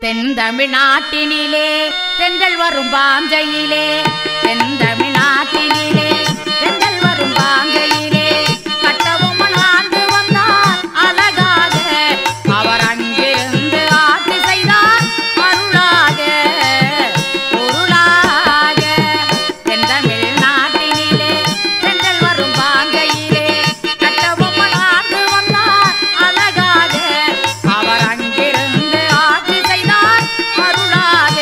தென்தமிழ்நாட்டினிலே தென்றல் வரும் பாஞ்சையிலே தென்தமிழ்நாட்டினிலே தென்றல் வரும் பாஞ்சையிலே கட்டவும் ஆண்டு வந்தார் அழகாக அவர் அங்கிருந்து ஆட்சி செய்தார் அருளாக பொருளாக தென்தமிழ்நாட்டினிலே தென்றல் வரும் பாங்கையிலே கட்டவும் ஆண்டு வந்தார் அழகாக அவர் அங்கிருந்து ஆட்சி செய்தார் அருளாக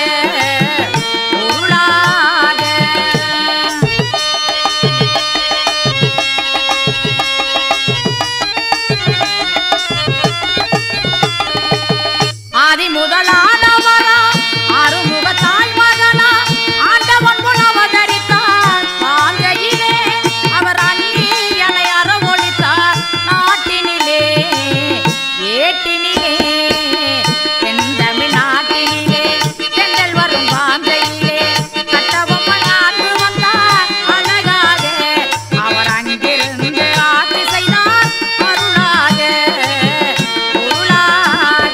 பொருளாக ஆதி முதலானவரா அருமுக தாய் மகனா ஆண்டவன் முன் அவதரித்தார் பாங்கையிலே அவர் அந்நியனை அறவொழித்தார் நாட்டினிலே ஏட்டினிலே தென்தமிழ் நாட்டினிலே தென்றல் வரும் பாங்கையிலே கட்டவும் ஆண்டு வந்தார் அழகாக அவர் அங்கிருந்து ஆட்சி செய்தார் அருளாக பொருளாக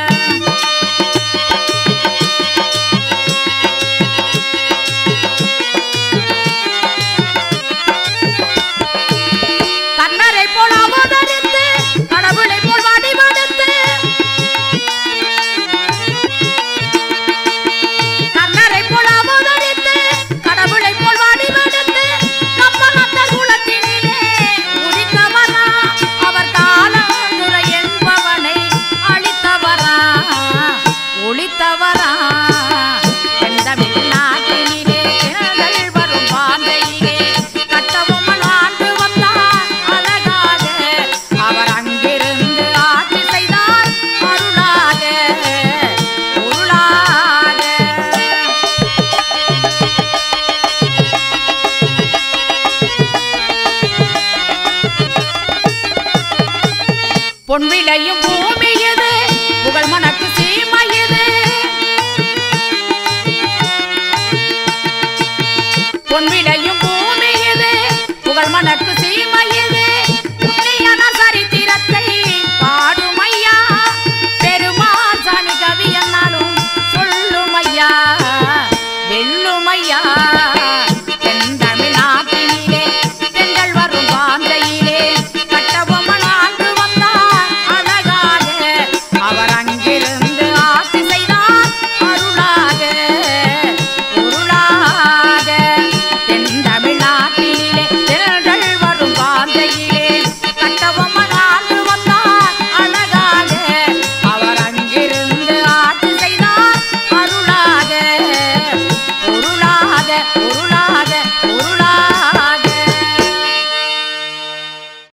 கண்ணரை போல் அவதரித்து கடவுளை போல் வடிவெடுத்து கண்ணரை போல் அவதரித்து கடவுளை போல் வடிவெடுத்து கப்பலத்த குலத்தினிலே உதித்தவரா அவர் காலந்துரை என்பவனை அழித்தவரா ஒளித்தவரா செந்தமிழ் நாட்டினிலே திரள் வரும் பாந்தையிலே கட்டவும் ஆண்டு வந்தார் அழகாக அவர் அங்கிருந்து ஆட்சி செய்தார் அருளாக பொருளாக பொன் விளையும் பூமி இது புகழ் மணக்கு சீமை இது பொன் விளையும் பூமி இது புகழ் மணக்கு சீமை இது புண்ணியன சரித்திரத்தை பாடும் ஐயா பெருமாள் சாமி கவி என்னாலும் சொல்லும் ஐயா வெல்லும் ஐயா தென்தமிழ் நாட்டினிலே தென்றல் வரும் பாந்தையிலே கட்டபொம்மன் ஆண்டு வந்தார் அழகாக அவர் அங்கிருந்து ஆட்சி செய்தார் அருளாக பொருளாக தென்தமிழ் நாட்டினிலே திரள்கள் வரும் பாந்தையிலே கட்டபொம்மன் ஆண்டு வந்தார் அழகாக அவர் அங்கிருந்து ஆட்சி செய்தார் அருளாக பொருளாக பொருளாக